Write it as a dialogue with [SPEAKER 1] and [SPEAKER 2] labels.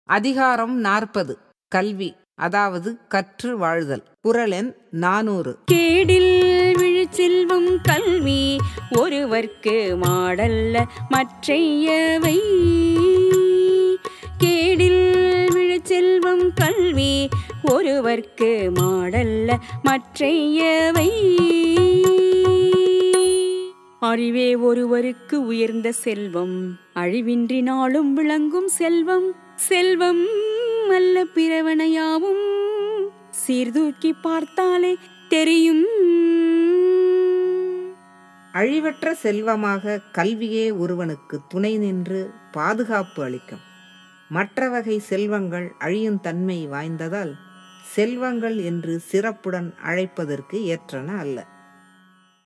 [SPEAKER 1] அதிகாரம் நாற்பது கல்வி அதாவது கற்று வாழ்தல் குறள் எண் நானூறு
[SPEAKER 2] கேடில் விழுச்செல்வம் கல்வி ஒருவர்க்கு மாடல்ல மற்றையவை கேடில் விழுச்செல்வம் கல்வி ஒருவர்க்கு மாடல்ல மற்றையவை அறிவே ஒருவருக்கு உயர்ந்த செல்வம் அழிவின்றி நாளும் விளங்கும் செல்வம் செல்வம் அல்ல பிறவனையாவும் சீர்தூக்கி பார்த்தாலே தெரியும்
[SPEAKER 1] அழிவற்ற செல்வமாக கல்வியே ஒருவனுக்கு துணை நின்று பாதுகாப்பு அளிக்கும் மற்ற வகை செல்வங்கள் அழியும் தன்மை வாய்ந்ததால் செல்வங்கள் என்று சிறப்புடன் அழைப்பதற்கு ஏற்றன அல்ல